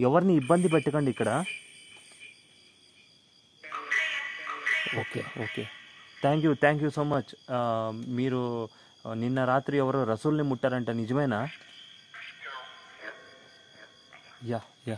ఎవరిని ఇబ్బంది పెట్టకండి ఇక్కడ okay okay thank you thank you so much మీరు ఆ, నిన్న రాత్రి ఎవరో రసూల్ని ముట్టారంట నిజమేనా యా యా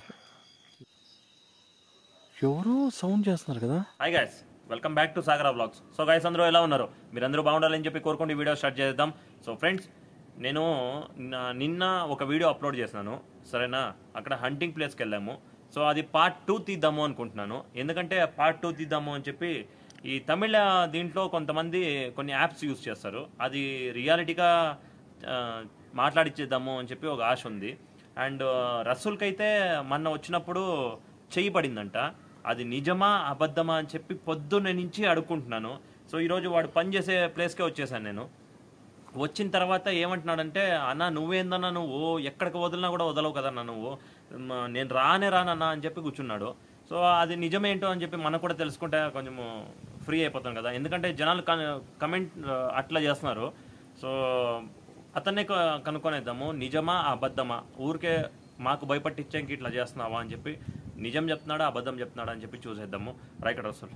ఎవరు సౌండ్ చేస్తున్నారు కదా hi guys welcome back to Sagara blogs so guys అందరూ ఎలా ఉన్నారు మీరందరూ బాగుండాలని చెప్పి కోరుకుంటే వీడియో స్టార్ట్ చేద్దాం సో ఫ్రెండ్స్ నేను నా- నిన్న ఒక వీడియో అప్లోడ్ చేసినాను సరేనా అక్కడ హంటింగ్ ప్లేస్కి వెళ్ళాము సో అది పార్ట్ టూ తీద్దాము అనుకుంటున్నాను ఎందుకంటే పార్ట్ టూ తీద్దాము అని చెప్పి ఈ తమిళ దీంట్లో కొంతమంది కొన్ని యాప్స్ యూస్ చేస్తారు అది రియాలిటీగా ఆ, మాట్లాడిచ్చేద్దాము అని చెప్పి ఒక ఆశ ఉంది అండ్ రసూల్కి అయితే మొన్న వచ్చినప్పుడు చెయ్యి పడిందంట అది నిజమా అబద్ధమా అని చెప్పి పొద్దున్న నుంచి అడుక్కుంటున్నాను సో ఈరోజు వాడు పనిచేసే ప్లేస్కే వచ్చేసాను నేను వచ్చిన తర్వాత ఏమంటున్నాడంటే అన్న నువ్వేందన్నా నువ్వు ఎక్కడికి వదిలినా కూడా వదలవు కదన్నా నువ్వు మ- నేను రానే రానన్నా అని చెప్పి కూర్చున్నాడు సో అది నిజమేంటో అని చెప్పి మనకు కూడా తెలుసుకుంటే కొంచెం ఫ్రీ అయిపోతాం కదా ఎందుకంటే జనాలు కమెంట్ అట్లా చేస్తున్నారు సో అతన్నే క- కనుక్కొనేద్దాము నిజమా అబద్ధమా ఊరికే మాకు భయపట్టించేకి ఇట్లా చేస్తున్నావా అని చెప్పి నిజం చెప్తున్నాడా అబద్ధం చెప్తున్నాడా అని చెప్పి చూసేద్దాము రైట్ రసూల్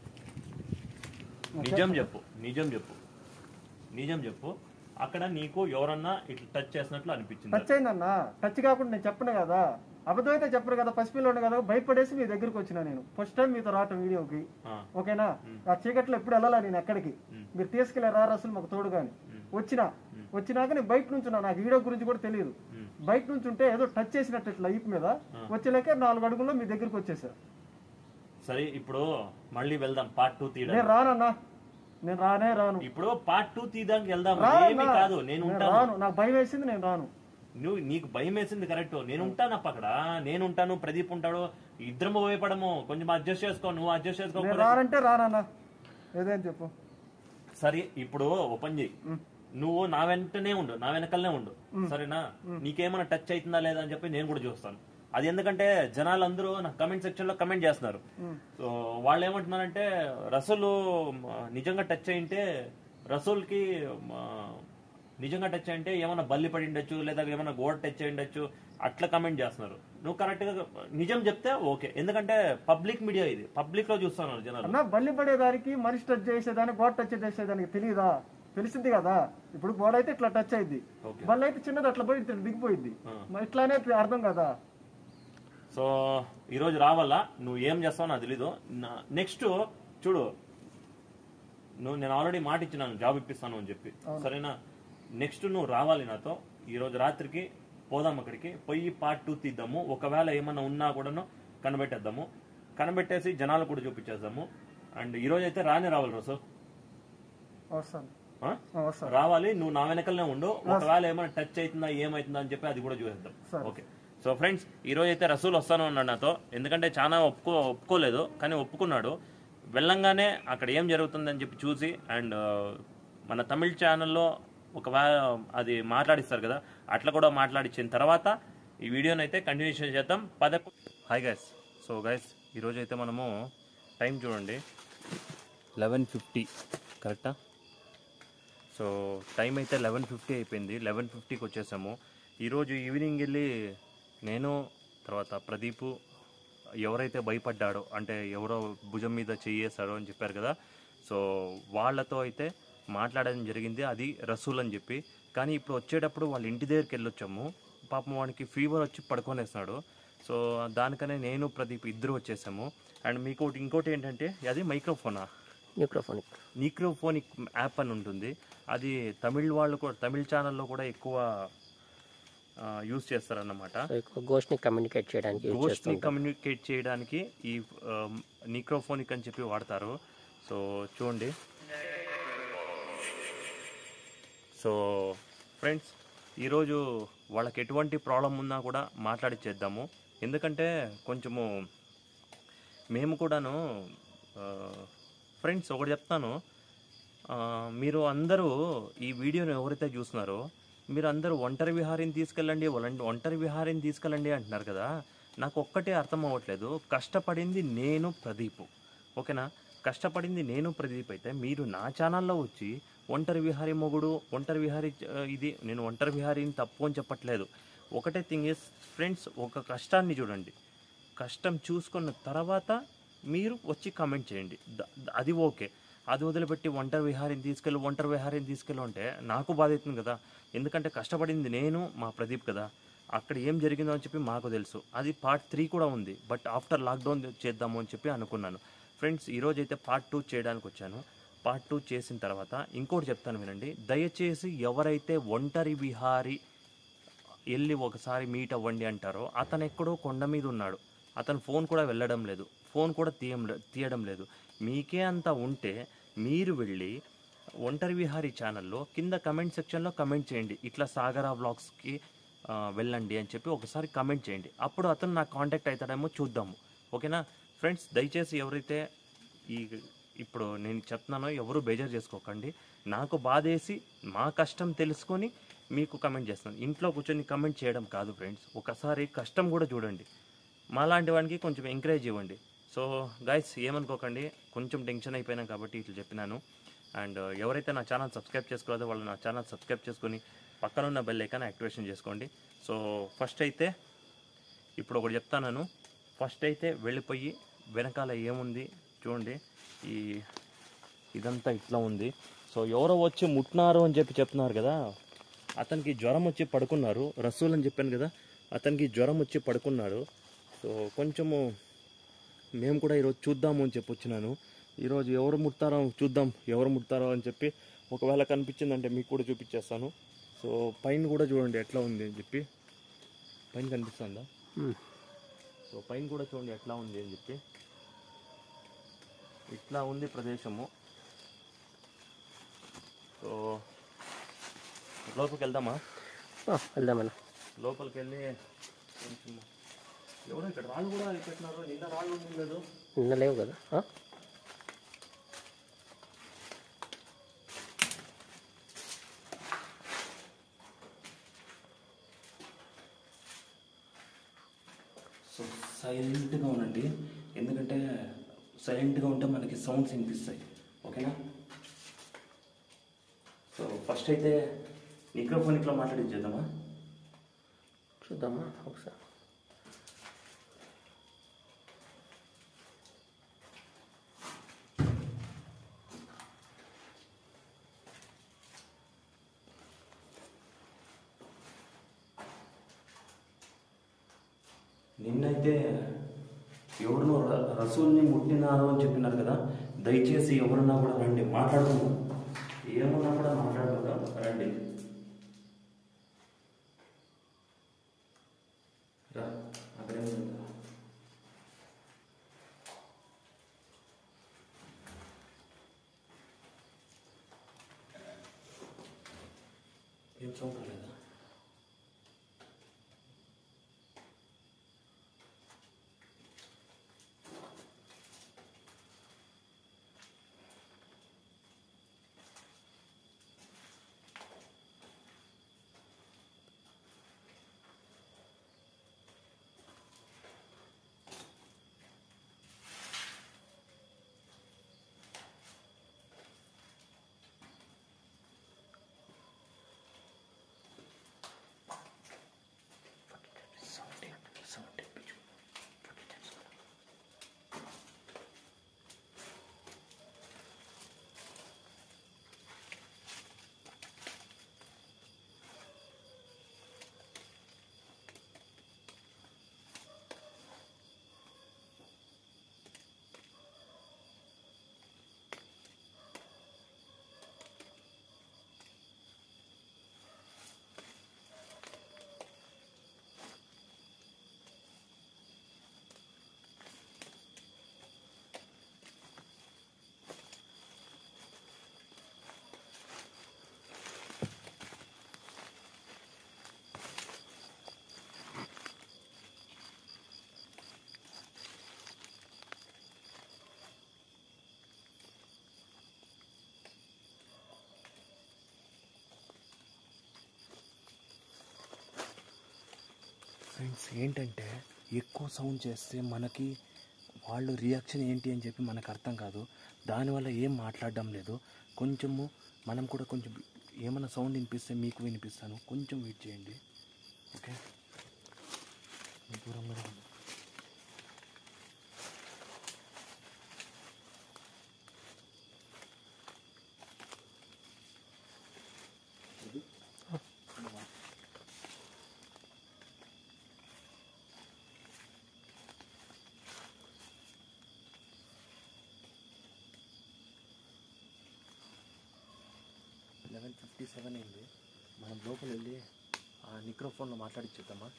నిజం చెప్పు నిజం చెప్పు నిజం చెప్పు అక్కడ నీకు ఎవరన్నా ఇట్లా టచ్ చేసినట్లు అనిపించింది టచ్ అయిందన్నా టచ్ కాకుండా నేను చెప్పను కదా అబద్ధం అయితే చెప్పరు కదా పసిపిల్లోడు కదా భయపడేసి మీ దగ్గరికి వచ్చిన నేను ఫస్ట్ టైం మీతో రావటం వీడియోకి ఆ, ఓకేనా ఆ చీకట్లో ఎప్పుడు వెళ్ళాలా నేను ఎక్కడికి మీరు తీసుకెళ్లే రా అసలు మాకు తోడు కానీ వచ్చినా వచ్చినాక నేను బయట నుంచి ఉన్నా నాకు వీడియో గురించి కూడా తెలియదు బయట నుంచి ఉంటే ఏదో టచ్ చేసినట్టు ఇట్లా ఈపు మీద వచ్చేలాకే నాలుగు అడుగుల్లో మీ దగ్గరికి వచ్చేసా సరే ఇప్పుడు మళ్ళీ వెళ్దాం పార్ట్ టూ తీయడం నేను రానన్నా నేను రానే రాను ఇప్పుడు పార్ట్ టూ తీయడానికి వెళ్దాం రానన్నా. ఏమీ కాదు నేను నేను ఉంటాను రాను నాకు భయం వేసింది నేను రాను నువ్వు నీకు భయం వేసింది కరెక్ట్ నేను ఉంటానప్ప అక్కడ నేను ఉంటాను ప్రదీప్ ఉంటాడు ఇద్దరము భయపడము కొంచెం అడ్జస్ట్ చేసుకో నువ్వు అడ్జస్ట్ చేసుకో నేను రానంటే రానన్నా ఏదేం చెప్పు సరే ఇప్పుడు ఓపెన్ చేయి నువ్వు నా వెంటనే ఉండు నా వెనకల్నే ఉండు సరేనా నీకేమైనా టచ్ అవుతుందా లేదా అని చెప్పి నేను కూడా చూస్తాను అది ఎందుకంటే జనాలు అందరూ నా కమెంట్ సెక్షన్ లో కమెంట్ చేస్తున్నారు సో వాళ్ళు ఏమంటున్నారంటే రసూలు మ, నిజంగా టచ్ అయింటే రసూల్ కి నిజంగా టచ్ అయింటే ఏమైనా బల్లి పడి ఉండొచ్చు లేదా ఏమైనా గోడ టచ్ అయి ఉండొచ్చు అట్లా కమెంట్ చేస్తున్నారు నువ్వు కరెక్ట్ గా నిజం చెప్తే ఓకే ఎందుకంటే పబ్లిక్ మీడియా ఇది పబ్లిక్ లో చూస్తున్నారు జనాలు అన్న బల్లి పడేదానికి మనిషి టచ్ చేసేదానికి గోడ టచ్ చేసేదానికి తెలియదా తెలిసింది కదా ఇప్పుడు గోడ అయితే ఇట్లా టచ్ అయింది Okay. బల్లి అయితే చిన్నది అట్లా పోయి ఇట్లా దిగిపోయింది మరి ఇట్లానే అర్థం కదా సో ఈరోజు రావాలా నువ్వు ఏం చేస్తావో నాకు తెలీదు నెక్స్ట్ చూడు నువ్వు నేను ఆల్రెడీ మాట ఇచ్చినాను జాబ్ ఇప్పిస్తాను అని చెప్పి సరేనా నెక్స్ట్ నువ్వు రావాలి నాతో ఈ రోజు రాత్రికి పోదాం అక్కడికి పోయి పార్ట్ టూ తీద్దాము ఒకవేళ ఏమన్నా ఉన్నా కూడాను కనబెట్టేద్దాము కనబెట్టేసి జనాలు కూడా చూపించేద్దాము అండ్ ఈ రోజు అయితే రానే రావాలి రోజు వస్తాను ఆ? ఆ, వస్తాను రావాలి నువ్వు నా వెనకలనే ఉండు ఒకవేళ ఏమైనా టచ్ అవుతుందా ఏమైతుందా అని చెప్పి అది కూడా చూసేద్దాం సరే. ఓకే సో ఫ్రెండ్స్ ఈ రోజు అయితే రసూల్ వస్తాను అన్నాడు నాతో ఎందుకంటే చాలా ఒప్పుకో ఒప్పుకోలేదు కానీ ఒప్పుకున్నాడు వెళ్ళంగానే అక్కడ ఏం జరుగుతుందని చెప్పి చూసి అండ్ మన తమిళ ఛానల్లో ఒకవేళ అది మాట్లాడిస్తారు కదా అట్లా కూడా మాట్లాడించిన తర్వాత ఈ వీడియోని అయితే కంటిన్యూషన్ చేద్దాం పదకొ హాయ్ గైస్ సో గైస్ ఈరోజు అయితే మనము టైం చూడండి లెవెన్ ఫిఫ్టీ కరెక్టా సో టైం అయితే లెవెన్ ఫిఫ్టీ అయిపోయింది లెవెన్ ఫిఫ్టీకి వచ్చేసాము ఈరోజు ఈవినింగ్ వెళ్ళి నేను తర్వాత ప్రదీపు ఎవరైతే భయపడ్డాడో అంటే ఎవరో భుజం మీద చెయ్యేశాడో అని చెప్పారు కదా సో వాళ్ళతో అయితే మాట్లాడడం జరిగింది అది రసూల్ అని చెప్పి కానీ ఇప్పుడు వచ్చేటప్పుడు వాళ్ళ ఇంటి దగ్గరికి వెళ్ళొచ్చాము పాపం వానికి ఫీవర్ వచ్చి పడుకొనేస్తున్నాడు సో దానికనే నేను ప్రదీప్ ఇద్దరు వచ్చేసాము అండ్ మీకు ఒకటి ఇంకోటి ఏంటంటే అది మైక్రోఫోనా మైక్రోఫోనిక్ నీక్రోఫోనిక్ యాప్ అని ఉంటుంది అది తమిళ్ వాళ్ళు కూడా తమిళ్ ఛానల్లో కూడా ఎక్కువ యూజ్ చేస్తారన్నమాట సో ఎక్కువ గోష్ని కమ్యూనికేట్ చేయడానికి యూజ్ గోష్ని చేస్తుంటాం కమ్యూనికేట్ చేయడానికి ఈ నీక్రోఫోనిక్ అని చెప్పి వాడతారు సో చూడండి సో ఫ్రెండ్స్ ఈరోజు వాళ్ళకి ఎటువంటి ప్రాబ్లం ఉన్నా కూడా మాట్లాడిచ్చేద్దాము ఎందుకంటే కొంచెము మేము కూడాను ఫ్రెండ్స్ ఒకటి చెప్తాను ఆ, మీరు అందరూ ఈ వీడియోని ఎవరైతే చూస్తున్నారో మీరు అందరూ ఒంటరి విహారీని తీసుకెళ్ళండి ఒలం- ఒంటరి విహారీని తీసుకెళ్ళండి అంటున్నారు కదా నాకు ఒక్కటే అర్థం అవ్వట్లేదు కష్టపడింది నేను ప్రదీప్ ఓకేనా కష్టపడింది నేను ప్రదీప్ అయితే మీరు నా ఛానల్లో వచ్చి ఒంటరి విహారీ మొగుడు ఒంటరి విహారీ ఆ, ఇది నేను ఒంటరి విహారీని తప్పు అని చెప్పట్లేదు ఒకటే థింగ్ ఇస్ ఫ్రెండ్స్ ఒక కష్టాన్ని చూడండి కష్టం చూసుకున్న తర్వాత మీరు వచ్చి కమెంట్ చేయండి ద- ద- అది ఓకే అది వదిలిపెట్టి ఒంటరి విహారిని తీసుకెళ్ళి ఒంటరి విహారిని తీసుకెళ్ళి అంటే నాకు బాధ అవుతుంది కదా ఎందుకంటే కష్టపడింది నేను మా ప్రదీప్ కదా అక్కడ ఏం జరిగిందో అని చెప్పి మాకు తెలుసు అది పార్ట్ త్రీ కూడా ఉంది బట్ ఆఫ్టర్ లాక్డౌన్ చేద్దాము అని చెప్పి అనుకున్నాను ఫ్రెండ్స్ ఈరోజు అయితే పార్ట్ టూ చేయడానికి వచ్చాను పార్ట్ టూ చేసిన తర్వాత ఇంకోటి చెప్తాను వినండి దయచేసి ఎవరైతే ఒంటరి విహారి వెళ్ళి ఒకసారి మీట్ అవ్వండి అంటారో అతను ఎక్కడో కొండ మీద ఉన్నాడు అతను ఫోన్ కూడా వెళ్ళడం లేదు ఫోన్ కూడా తీయం తీయడం లేదు మీకే అంత ఉంటే మీరు వెళ్ళి ఒంటరి విహారీ ఛానల్లో కింద కమెంట్ సెక్షన్లో కమెంట్ చేయండి ఇట్లా సాగరా వ్లాగ్స్కి ఆ, వెళ్ళండి అని చెప్పి ఒకసారి కమెంట్ చేయండి అప్పుడు అతను నాకు కాంటాక్ట్ అవుతాడేమో చూద్దాము ఓకేనా ఫ్రెండ్స్ దయచేసి ఎవరైతే ఈ ఇప్పుడు నేను చెప్తున్నానో ఎవరు బేజారు చేసుకోకండి నాకు బాధేసి మా కష్టం తెలుసుకొని మీకు కమెంట్ చేస్తాను ఇంట్లో కూర్చొని కమెంట్ చేయడం కాదు ఫ్రెండ్స్ ఒకసారి కష్టం కూడా చూడండి మాలాంటి వానికి కొంచెం ఎంకరేజ్ ఇవ్వండి సో గైస్ ఏమనుకోకండి కొంచెం టెన్షన్ అయిపోయినా కాబట్టి ఇట్లా చెప్పినాను అండ్ ఎవరైతే నా ఛానల్ సబ్స్క్రైబ్ చేసుకోలేదో వాళ్ళు నా ఛానల్ సబ్స్క్రైబ్ చేసుకొని పక్కన ఉన్న బెల్ ఐకాన్ యాక్టివేషన్ చేసుకోండి సో ఫస్ట్ అయితే ఇప్పుడు ఒకటి చెప్తాను ఫస్ట్ అయితే వెళ్ళిపోయి వెనకాల ఏముంది చూడండి ఈ ఇదంతా ఇట్లా ఉంది సో ఎవరో వచ్చి ముట్టినారు అని చెప్పి చెప్తున్నారు కదా అతనికి జ్వరం వచ్చి పడుకున్నారు రసూల్ అని చెప్పాను కదా అతనికి జ్వరం వచ్చి పడుకున్నాడు సో కొంచెము మేము కూడా ఈరోజు చూద్దాము అని చెప్పి వచ్చినాను ఈరోజు ఎవరు ముడతారో చూద్దాం ఎవరు ముడతారో అని చెప్పి ఒకవేళ కనిపించిందంటే మీకు కూడా చూపించేస్తాను సో పైన కూడా చూడండి ఎట్లా ఉంది అని చెప్పి పైన కనిపిస్తుందా ఉమ్. సో పైన కూడా చూడండి ఎట్లా ఉంది అని చెప్పి ఇట్లా ఉంది ప్రదేశము సో లోపలికి వెళ్దామా ఆ, వెళ్దామన్న లోపలికి వెళ్ళి కొంచెం ఎవరో ఇక్కడ రాళ్ళు కూడా పెట్టినారు నిన్న రాళ్ళు ఉంది లేదు నిన్న లేవు కదా ఆ? సో సైలెంట్గా ఉండండి ఎందుకంటే సైలెంట్గా ఉంటే మనకి సౌండ్స్ వినిపిస్తాయి ఓకేనా సో ఫస్ట్ అయితే మైక్రోఫోన్ ఇట్లా మాట్లాడించేద్దామా చూద్దామా ఒకసారి నిన్నైతే ఎవరినో ర- రసూల్ని ముట్టినారు అని చెప్పినారు కదా దయచేసి ఎవరున్నా కూడా రండి మాట్లాడుకుందాం ఏమున్నా కూడా మాట్లాడుకుందాం రండి రా అక్కడే ఉంది. ఏం సౌండ్ లేదా ఫ్రెండ్స్ ఏంటంటే ఎక్కువ సౌండ్ చేస్తే మనకి వాళ్ళు రియాక్షన్ ఏంటి అని చెప్పి మనకు అర్థం కాదు దానివల్ల ఏం మాట్లాడడం లేదు కొంచెము మనం కూడా కొంచెం ఏమైనా సౌండ్ వినిపిస్తే మీకు వినిపిస్తాను కొంచెం వెయిట్ చేయండి ఓకే లెవెన్ ఫిఫ్టీ సెవెన్ అయింది మనం లోపల వెళ్ళి ఆ నిక్రోఫోన్లో మాట్లాడిచ్చేద్దామా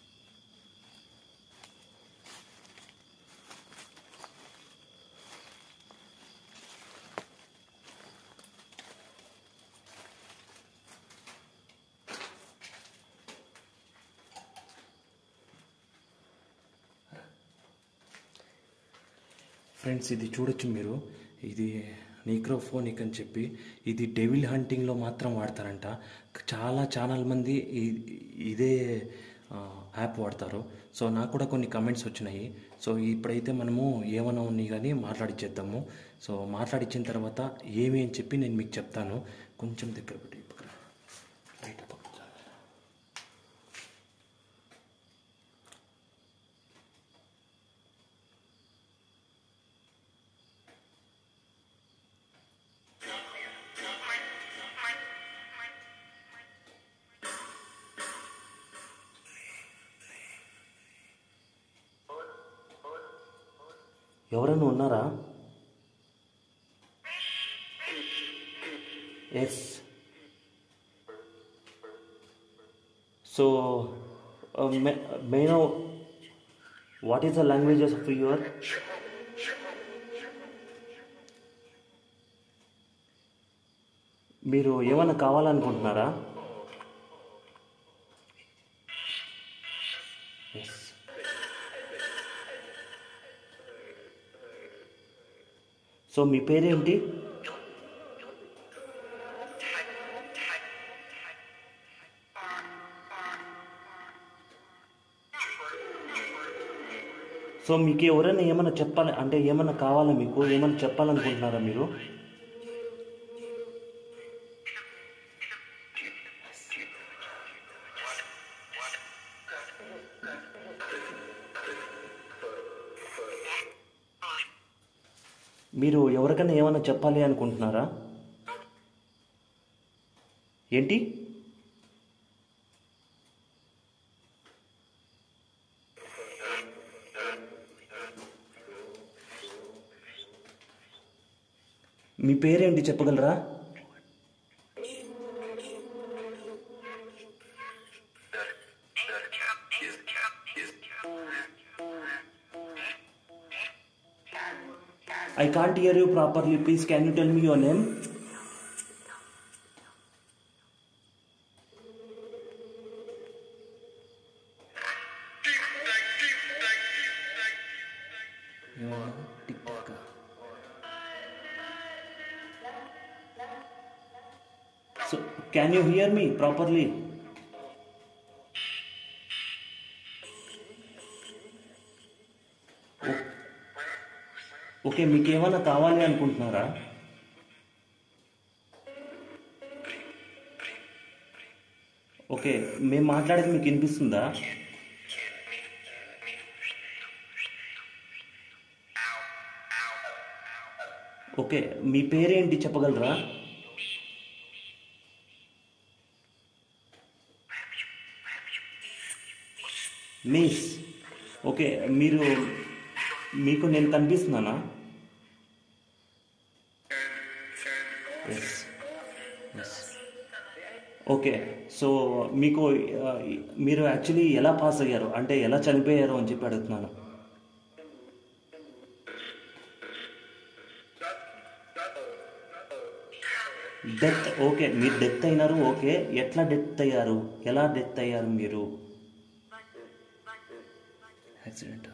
ఫ్రెండ్స్ ఇది చూడొచ్చు మీరు ఇది నీక్రోఫోనిక్ అని చెప్పి ఇది డెవిల్ హంటింగ్లో మాత్రం వాడతారంట చాలా ఛానల్ మంది ఈ- ఇదే ఆ, యాప్ వాడతారు సో నాకు కూడా కొన్ని కమెంట్స్ వచ్చినాయి సో ఇప్పుడైతే మనము ఏమైనా ఉన్నాయి కానీ మాట్లాడిచ్చేద్దాము సో మాట్లాడిచ్చిన తర్వాత ఏమి అని చెప్పి నేను మీకు చెప్తాను కొంచెం దగ్గర పెట్టి పక్కన రైట్ పక్కన ఎవరైనా ఉన్నారా yes so may know what is the languages of your మీరు ఏమైనా కావాలనుకుంటున్నారా ఎస్ సో మీ పేరేంటి సో మీకు ఎవరైనా ఏమైనా చెప్పాలి అంటే ఏమైనా కావాలా మీకు ఏమైనా చెప్పాలనుకుంటున్నారా మీరు మీరు ఎవరికైనా ఏమైనా చెప్పాలి అనుకుంటున్నారా ఏంటి మీ పేరేంటి చెప్పగలరా I can't hear you properly. Please, can you tell me your name? So, can you hear me properly? Okay మీకు ఏమైనా కావాలి అనుకుంటున్నారా ఓకే మేము మాట్లాడేది మీకు వినిపిస్తుందా ఓకే మీ పేరేంటి చెప్పగలరా మిస్ ఓకే మీరు మీకు నేను కనిపిస్తున్నానా ఎస్ ఎస్ ఓకే సో మీకు ఆ, మీరు యాక్చువల్లీ ఎలా పాస్ అయ్యారు అంటే ఎలా చనిపోయారు అని చెప్పి అడుగుతున్నాను డెత్ ఓకే మీరు డెత్ అయినారు ఓకే ఎట్లా డెత్ అయ్యారు ఎలా డెత్ అయ్యారు మీరు యాక్సిడెంట్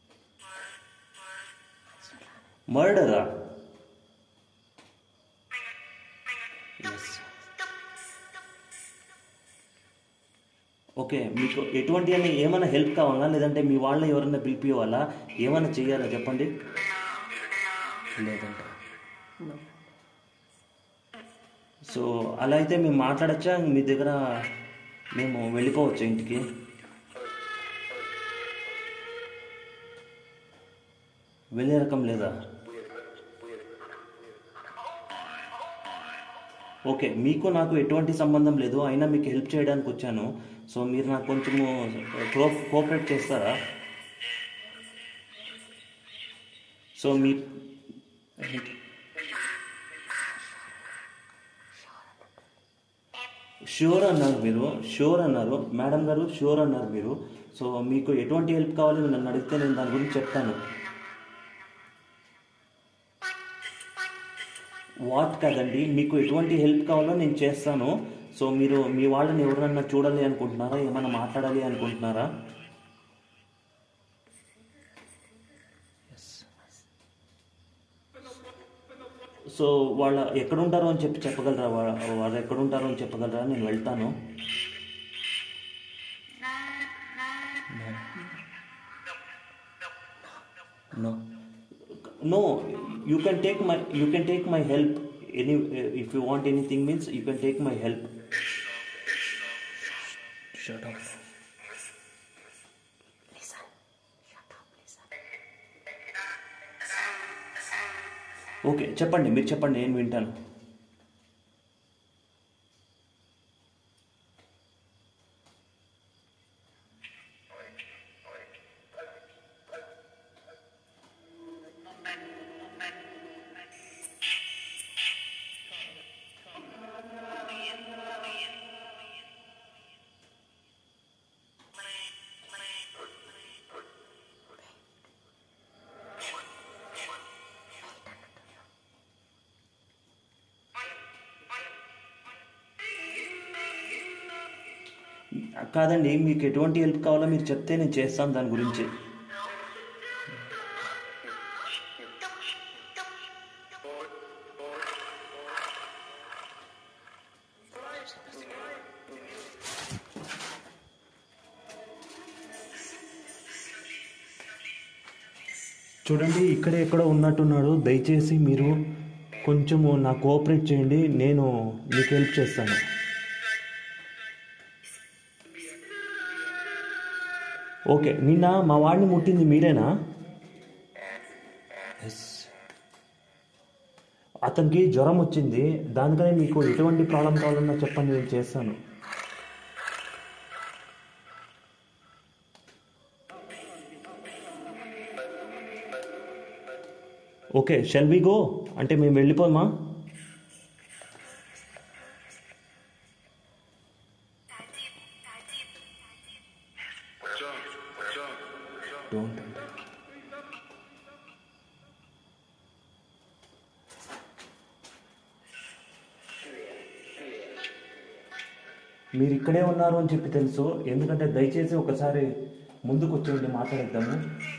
మర్డరా ఎస్ ఓకే మీకు ఎటువంటి అని ఏమైనా హెల్ప్ కావాలా లేదంటే మీ వాళ్ళని ఎవరైనా పిలిపివాలా ఏమైనా చెయ్యాలా చెప్పండి లేదంట సో అలా అయితే మేము మాట్లాడచ్చా మీ దగ్గర మేము వెళ్ళిపోవచ్చు ఇంటికి వెళ్ళే రకం లేదా ఓకే మీకు నాకు ఎటువంటి సంబంధం లేదు అయినా మీకు హెల్ప్ చేయడానికి వచ్చాను సో మీరు నాకు కొంచెము కో కోఆపరేట్ చేస్తారా సో మీ షూర్ అన్నారు మీరు షూర్ అన్నారు మేడం గారు షూర్ అన్నారు మీరు సో మీకు ఎటువంటి హెల్ప్ కావాలో నన్ను అడిగితే నేను దాని గురించి చెప్తాను వాట్ కాదండి మీకు ఎటువంటి హెల్ప్ కావాలో నేను చేస్తాను సో మీరు మీ వాళ్ళని ఎవరన్నా చూడాలి అనుకుంటున్నారా ఏమైనా మాట్లాడాలి అనుకుంటున్నారా సో వాళ్ళ ఎక్కడ ఉంటారో అని చెప్పి చెప్పగలరా వా- వాళ్ళు ఎక్కడ ఉంటారో అని చెప్పగలరా నేను వెళ్తాను No. No, you can take my you can take my help. Any if you want anything means you can take my help. Shut up. Okay చెప్పండి మీరు చెప్పండి నేను వింటాను కాదండి మీకు ఎటువంటి హెల్ప్ కావాలో మీరు చెప్తే నేను చేస్తాను దాని గురించి చూడండి ఇక్కడే ఎక్కడో ఉన్నట్టున్నాడు దయచేసి మీరు కొంచెము నాకు కోఆపరేట్ చేయండి నేను మీకు హెల్ప్ చేస్తాను ఓకే నిన్న మా వాడిని ముట్టింది మీరేనా ఎస్ అతనికి జ్వరం వచ్చింది దానికనే మీకు ఎటువంటి ప్రాబ్లం కావాలన్నా చెప్పండి నేను చేస్తాను ఓకే షెల్ వి గో అంటే మేము వెళ్ళిపోమా డోంట్ మీరు ఇక్కడే ఉన్నారు అని చెప్పి తెలుసు ఎందుకంటే దయచేసి ఒకసారి ముందుకు వచ్చేయండి మాట్లాడేద్దాము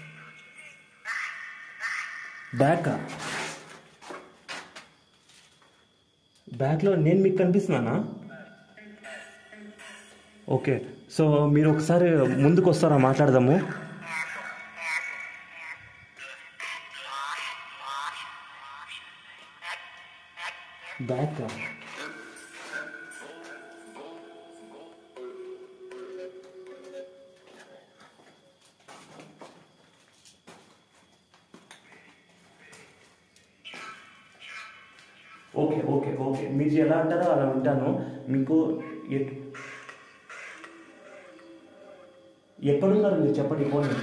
బ్యాకా బ్యాక్లో నేను మీకు కనిపిస్తున్నానా ఓకే సో మీరు ఒకసారి ముందుకు వస్తారా మాట్లాడదాము బ్యాక్ ఓకే ఓకే ఓకే మీరు ఎలా అంటారో అలా వింటాను మీకు ఎట్- ఎక్కడున్నారు మీరు చెప్పండి పోనీ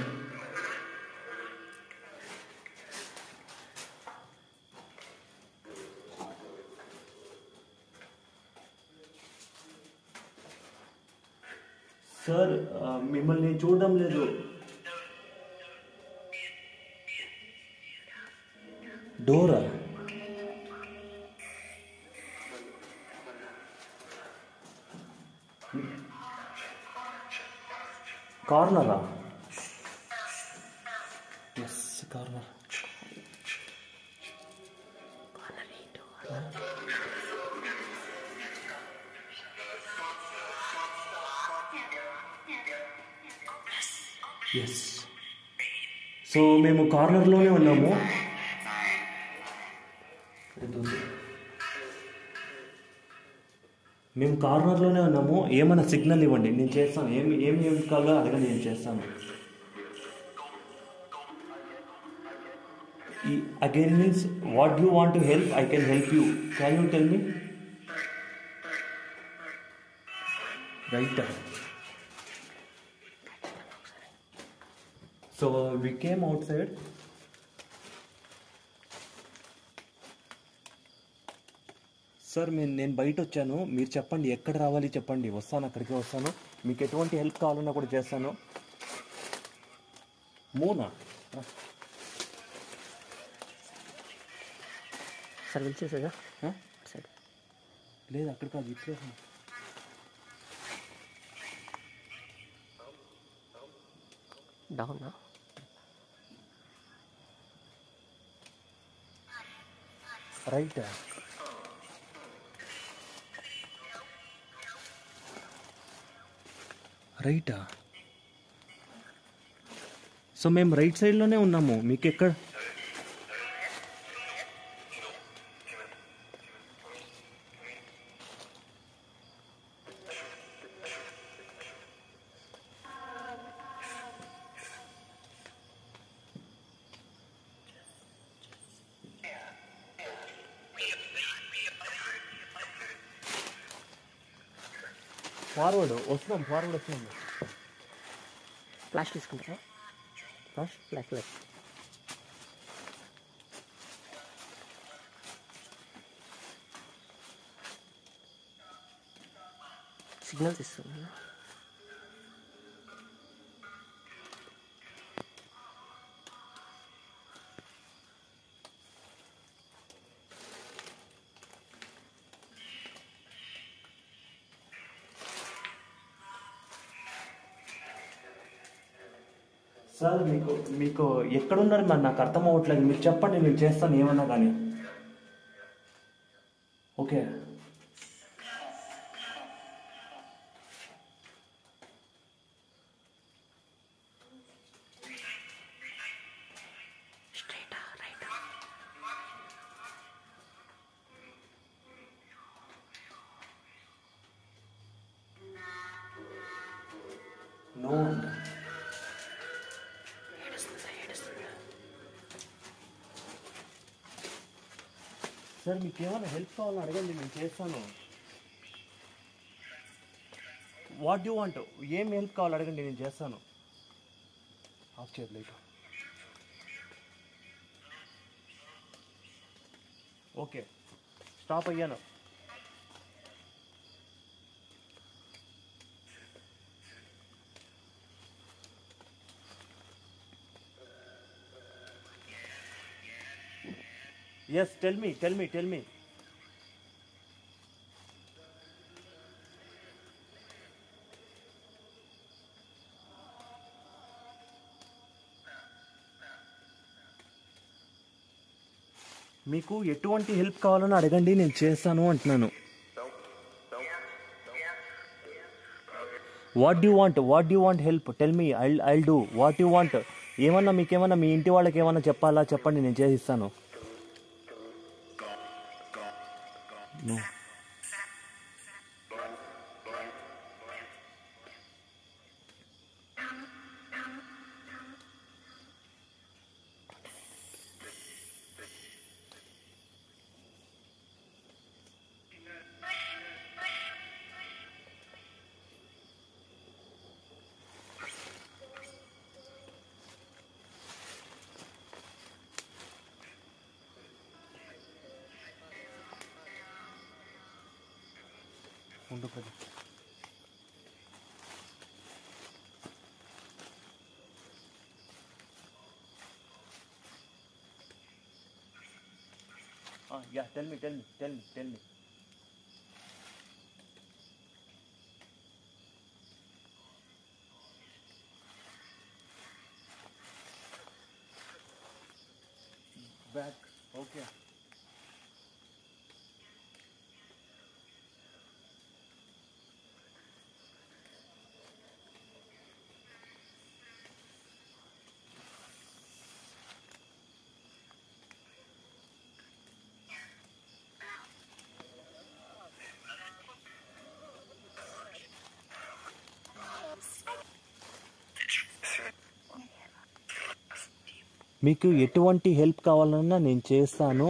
సార్ ఆ, మిమ్మల్ని నేను చూడడం లేదు డోరా కార్నరా ఎస్ కార్నర్ ఎస్ సో మేము కార్నర్లోనే ఉన్నాము మేము కార్నర్లోనే ఉన్నాము ఏమైనా సిగ్నల్ ఇవ్వండి నేను చేస్తాను ఏమి ఏమి ఏమి కావాలో అడగండి నేను చేస్తాను again means what you want to help I can help you can you tell me right so we came outside sir నేను నేను బయట వచ్చాను మీరు చెప్పండి ఎక్కడ రావాలి చెప్పండి వస్తాను అక్కడికి వస్తాను మీకు ఎటువంటి హెల్ప్ కావాలన్నా కూడా చేస్తాను మూనా సార్ పిలిచేసేదా ఆ? సరే లేదు అక్కడ కాదు ఇట్లే డౌనా రైట్ రైటా సో మేము రైట్ సైడ్లోనే ఉన్నాము మీకు ఎక్కడ ఫార్వర్డ్ వస్తున్నాం ఫార్వర్డ్ వస్తున్నాం ఫ్లాష్ తీసుకుంటారా ఫ్లాష్ ఫ్లాష్ లైట్ సిగ్నల్స్ ఇస్తుంది సార్ మీకు మీకు ఎక్కడున్నారు మరి నాకు అర్థం అవ్వట్లేదు మీరు చెప్పండి నేను చేస్తాను ఏమన్నా కానీ okay straight right no sir మీకు ఏమైనా హెల్ప్ కావాలని అడగండి నేను చేస్తాను వాట్ యూ వాంట్ ఏం హెల్ప్ కావాలి అడగండి నేను చేస్తాను ఆఫ్ చేయదు లైట్ ఓకే స్టాప్ అయ్యాను yes tell me tell me tell me మీకు ఎటువంటి హెల్ప్ కావాలని అడగండి నేను చేస్తాను అంటున్నాను what you want what you want help tell me I I do what you want ఏమన్నా మీకేమన్నా మీ ఇంటి వాళ్ళకి ఏమన్నా చెప్పాలా చెప్పండి నేను చేసిస్తాను No. ఉండు Pradeep yeah tell me tell me tell me tell me back okay మీకు ఎటువంటి హెల్ప్ కావాలన్నా నేను చేస్తాను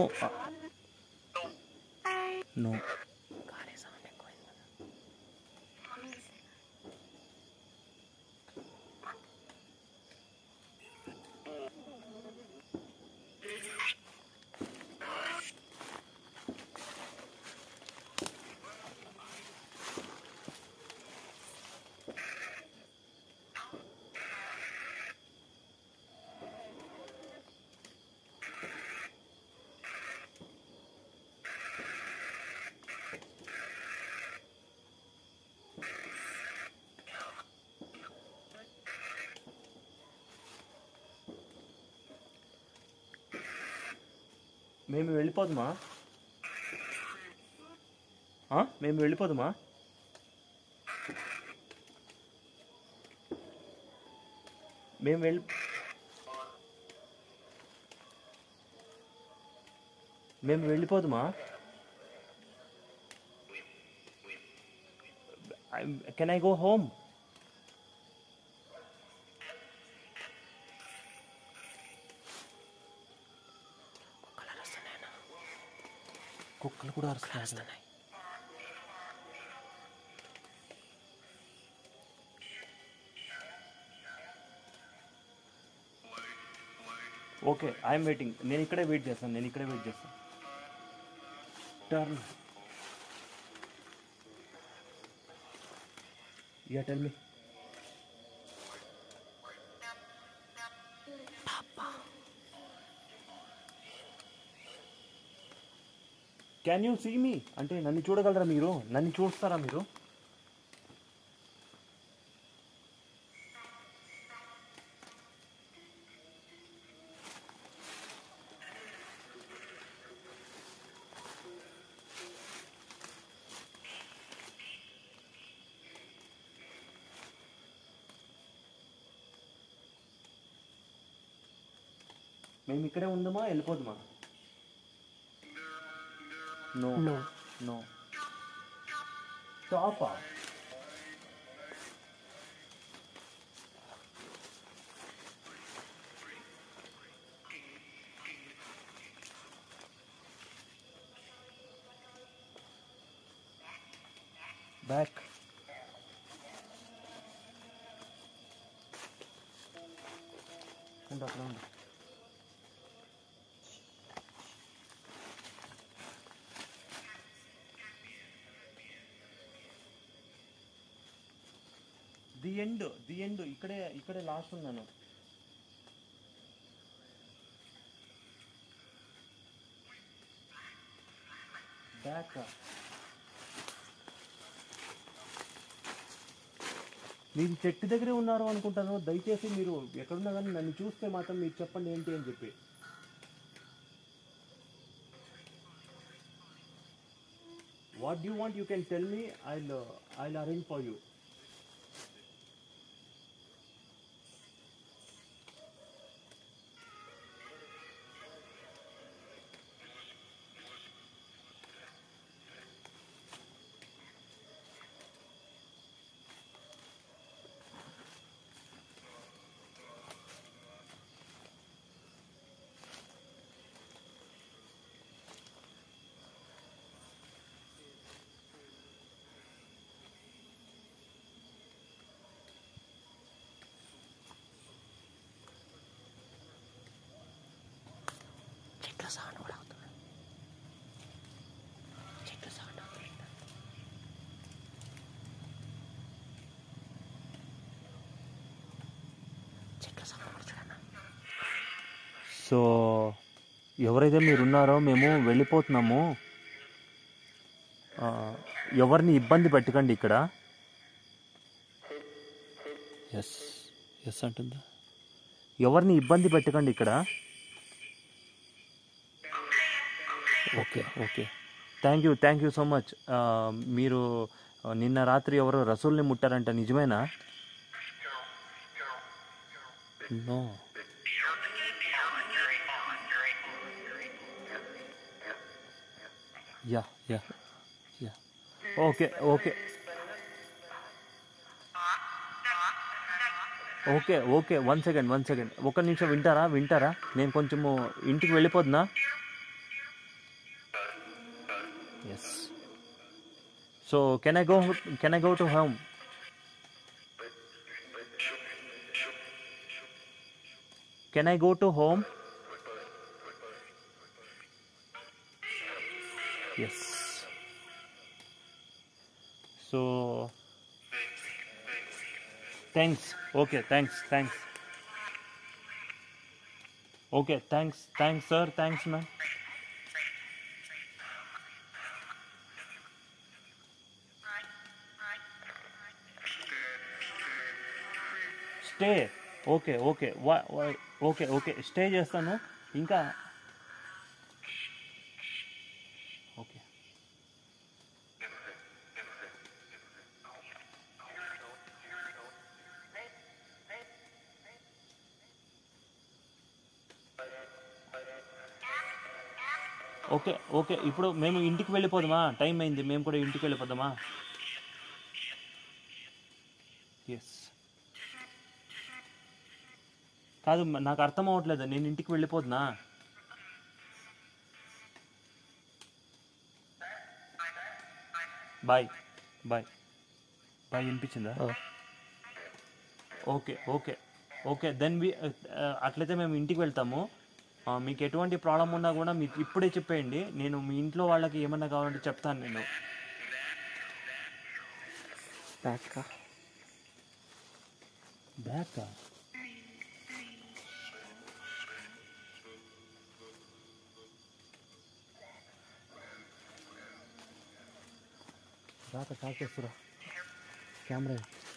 నో గాలి సౌండ్ ఎక్కువైంది కదా మేము వెళ్ళిపోదుమా ఆ? మేము వెళ్ళిపోదుమా మేము వెళ్ళి మేము వెళ్ళిపోదుమా కెన్ ఐ గో హోమ్ కుక్కలు అరుస్తున్నాయన్నా కుక్కలు కూడా అరుస్తున్నాయి అరుస్తున్నాయి ఓకే ఐఎమ్ వెయిటింగ్ నేను ఇక్కడే వెయిట్ చేస్తాను నేను ఇక్కడే వెయిట్ చేస్తాను turn yeah tell me can you see me అంటే నన్ను చూడగలరా మీరు నన్ను చూస్తారా మీరు మేము ఇక్కడే ఉందామా వెళ్ళిపోదామా నో నో నో టాపా బ్యాక్ ఉండు అక్కడ ఉండు ది ఎండ్ ది ఎండ్ ఇక్కడే ఇక్కడే లాస్ట్ ఉన్నాను బ్యాక్ మీరు చెట్టు దగ్గరే ఉన్నారు అనుకుంటాను దయచేసి మీరు ఎక్కడున్నా కానీ నన్ను చూస్తే మాత్రం మీరు చెప్పండి ఏంటి అని చెప్పి what you want you can tell me I I arrange for you చెట్ల సౌండ్ కూడా అవుతుంది చెట్ల సౌండ్ అవుతుంది చెట్ల సౌండ్ కూడా చూడన్నా సో ఎవరైతే మీరు ఉన్నారో మేము వెళ్ళిపోతున్నాము ఆ, ఎవరిని ఇబ్బంది పెట్టకండి ఇక్కడ ఎస్ ఎస్ అంటుందా ఎవరిని ఇబ్బంది పెట్టకండి ఇక్కడ okay okay thank you thank you so much మీరు ఆ, నిన్న రాత్రి ఎవరో రసూల్ని ముట్టారంట నిజమేనా no yeah yeah yeah okay okay okay okay one second one second ఒక నిమిషం వింటారా వింటారా నేను కొంచెము ఇంటికి వెళ్ళిపోతున్నా yes so can I go can I go to home can I go to home yes so thanks okay thanks thanks okay thanks thanks sir thanks ma'am stay okay okay వా okay okay stay చేస్తాను ఇంకా okay okay okay ఇప్పుడు మేము ఇంటికి వెళ్ళిపోదామా time అయింది మేము కూడా ఇంటికి వెళ్ళిపోదామా ఎస్ కాదు మ- నాకు అర్థం అవ్వట్లేదు నేను ఇంటికి వెళ్ళిపోతున్నా బాయ్ బాయ్ బాయ్ వినిపించిందా okay okay okay then we అట్లయితే మేము ఇంటికి వెళ్తాము ఆ, మీకు ఎటువంటి ప్రాబ్లం ఉన్నా కూడా మీకు ఇప్పుడే చెప్పేయండి నేను మీ ఇంట్లో వాళ్ళకి ఏమన్నా కావాలంటే చెప్తాను నేను బ్యాక్ బ్యాక్ రాక టాక్ చేస్తురా కెమెరా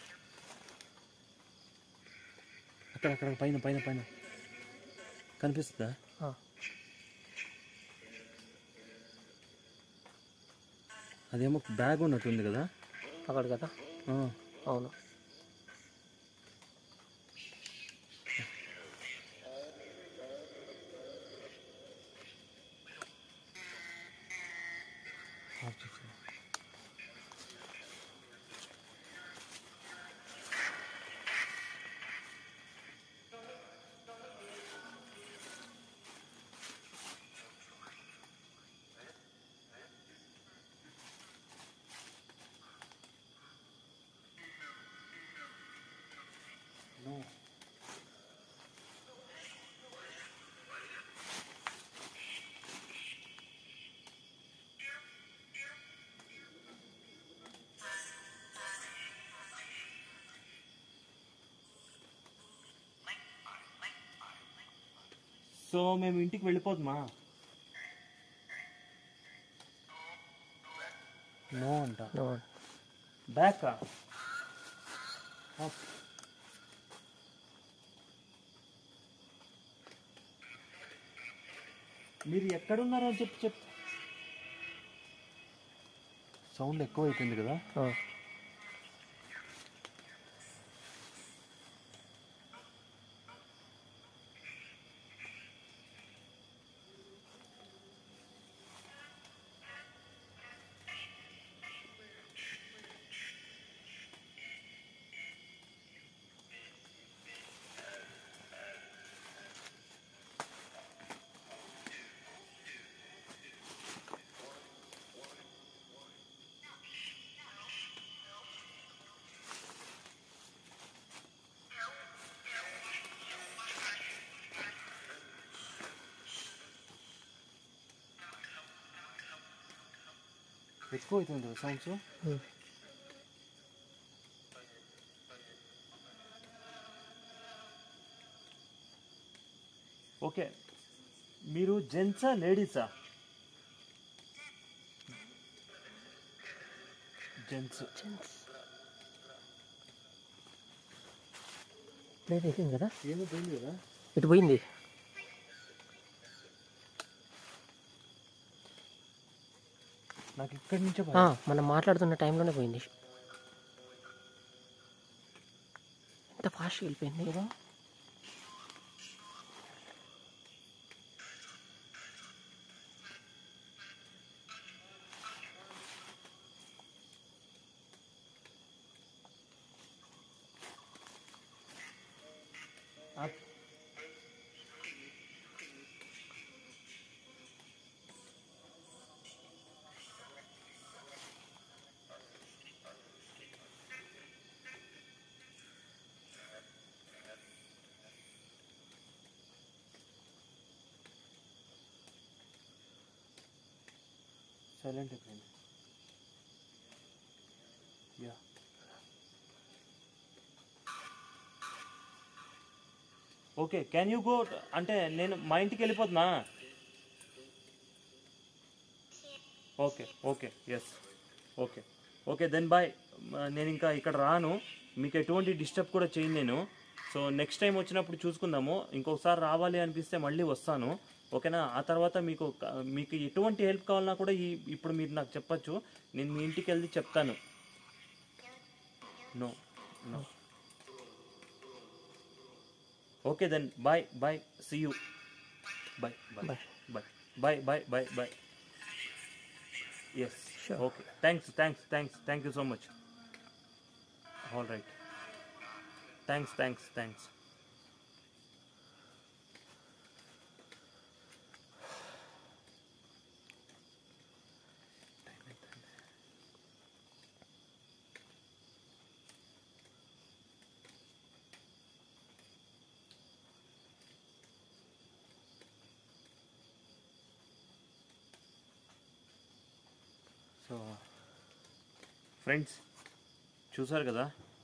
అక్కడ అక్కడ పైన పైన పైన కనిపిస్తుందా అదేమో బ్యాగ్ ఉన్నట్టుంది కదా అక్కడ కదా ఆ. అవును ఆఫ్ చేసేయ్. No. సో మేము ఇంటికి వెళ్ళిపోదామా నో అంట నో బ్యాక్ మీరు ఎక్కడున్నారో అని చెప్పి చెప్ సౌండ్ ఎక్కువ అయిపోయింది కదా ఎక్కువ అవుతుంది కదా సౌండ్స్ ఓకే మీరు జెంట్సా లేడీసా జెంట్స్ లేదు వెళ్ళింది కదా ఏమో పోయింది కదా ఇటు పోయింది నాకు ఇక్కడి నుంచే ఆ, మనం మాట్లాడుతున్న టైంలోనే పోయింది ఎంత ఫాస్ట్ వెళ్ళిపోయింది కదా సైలెంట్ అయిపోయింది yeah okay can you go అంటే నేను మా ఇంటికి వెళ్ళిపోతున్నా okay okay yes okay okay then bye నేను ఇంకా ఇక్కడ రాను మీకు ఎటువంటి డిస్టర్బ్ కూడా చేయను నేను సో నెక్స్ట్ టైం వచ్చినప్పుడు చూసుకుందాము ఇంకొకసారి రావాలి అనిపిస్తే మళ్ళీ వస్తాను ఓకేనా ఆ తర్వాత మీకు క- మీకు ఎటువంటి హెల్ప్ కావాలన్నా కూడా ఈ ఇప్పుడు మీరు నాకు చెప్పచ్చు నేను మీ ఇంటికి వెళ్ళి చెప్తాను no no okay then bye bye see you bye bye bye bye bye bye bye yes Sure. Okay thanks thanks thanks thank you so much all right thanks thanks thanks so friends చూసారు కదా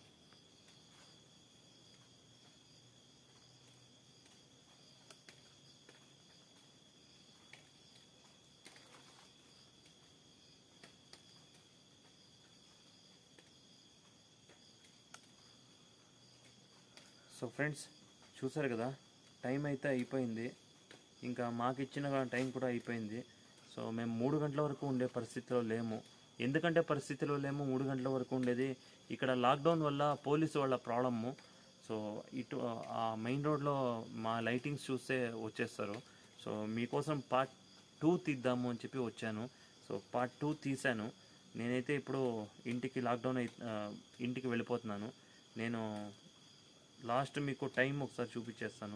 so friends చూసారు కదా time అయితే అయిపోయింది ఇంకా మాకు ఇచ్చిన time కూడా అయిపోయింది సో మేము మూడు గంటల వరకు ఉండే పరిస్థితిలో లేము ఎందుకంటే పరిస్థితిలో లేము మూడు గంటల వరకు ఉండేది ఇక్కడ లాక్డౌన్ వల్ల పోలీసు వాళ్ళ ప్రాబ్లము సో ఇటు ఆ మెయిన్ రోడ్లో మా లైటింగ్స్ చూస్తే వచ్చేస్తారు సో మీకోసం పార్ట్ టూ తీద్దాము అని చెప్పి వచ్చాను సో పార్ట్ టూ తీశాను నేనైతే ఇప్పుడు ఇంటికి లాక్డౌన్ అయి ఆ, ఇంటికి వెళ్ళిపోతున్నాను నేను లాస్ట్ మీకు టైం ఒకసారి చూపించేస్తాను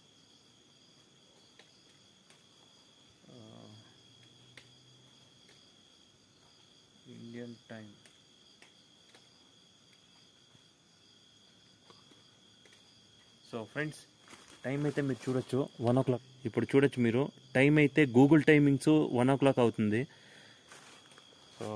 Indian time so friends time అయితే మీరు చూడొచ్చు వన్ ఓ క్లాక్ ఇప్పుడు చూడొచ్చు మీరు టైం అయితే Google timings one o'clock అవుతుంది సో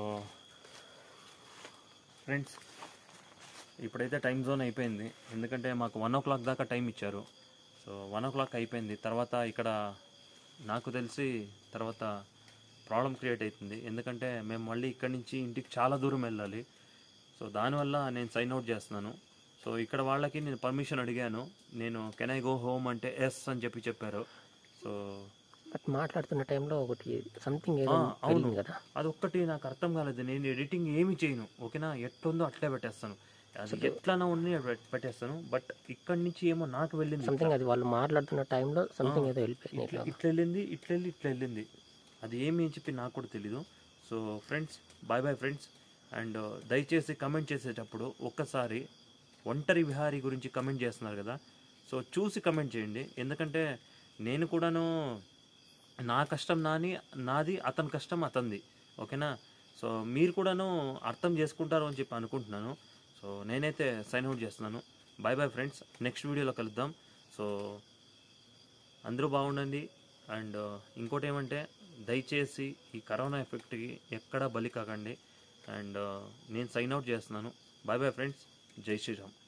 ఫ్రెండ్స్ ఇప్పుడైతే టైం జోన్ అయిపోయింది ఎందుకంటే మాకు వన్ ఓ క్లాక్ దాకా టైం ఇచ్చారు సో వన్ ఓ క్లాక్ అయిపోయింది తర్వాత ఇక్కడ నాకు తెలిసి తర్వాత ప్రాబ్లం క్రియేట్ అవుతుంది ఎందుకంటే మేము మళ్ళీ ఇక్కడి నుంచి ఇంటికి చాలా దూరం వెళ్ళాలి సో దానివల్ల నేను సైన్ అవుట్ చేస్తున్నాను సో ఇక్కడ వాళ్ళకి నేను పర్మిషన్ అడిగాను నేను కెన్ ఐ గో హోమ్ అంటే ఎస్ అని చెప్పి చెప్పారు సో బట్ మాట్లాడుతున్న టైంలో ఒకటి సంథింగ్ ఏదో ఆ, అవును వెళ్ళింది కదా అది ఒక్కటి నాకు అర్థం కాలేదు నేను ఎడిటింగ్ ఏమి చేయను ఓకేనా ఎట్లుందో అట్లే పెట్టేస్తాను అది ఎట్లనా ఉంది పెట్- పెట్టేస్తాను బట్ ఇక్కడి నుంచి ఏమో నాకు వెళ్ళింది సంథింగ్ అది వాళ్ళు మాట్లాడుతున్న టైంలో సంథింగ్ ఏదో వెళ్ళిపోయింది ఇట్లా ఇట్లా ఇట్లా వెళ్ళింది ఇట్లా వెళ్ళి ఇట్లా వెళ్ళింది అది ఏమి అని చెప్పి నాకు కూడా తెలీదు so friends bye bye friends and దయచేసి కమెంట్ చేసేటప్పుడు ఒక్కసారి ఒంటరి విహారీ గురించి కమెంట్ చేస్తున్నారు కదా సో చూసి కమెంట్ చేయండి ఎందుకంటే నేను కూడాను నా కష్టం నాని నాది అతని కష్టం అతనిది ఓకేనా సో మీరు కూడాను అర్థం చేసుకుంటారు అని చెప్పి అనుకుంటున్నాను సో నేనైతే సైన్ అవుట్ చేస్తున్నాను బాయ్ బాయ్ ఫ్రెండ్స్ నెక్స్ట్ వీడియోలో కలుద్దాం సో అందరూ బాగుండండి అండ్ ఇంకోటి ఏమంటే దయచేసి ఈ కరోనా ఎఫెక్ట్కి ఎక్కడా బలి కాకండి అండ్ నేను సైన్ అవుట్ చేస్తున్నాను బాయ్ బాయ్ ఫ్రెండ్స్ జై శ్రీరామ్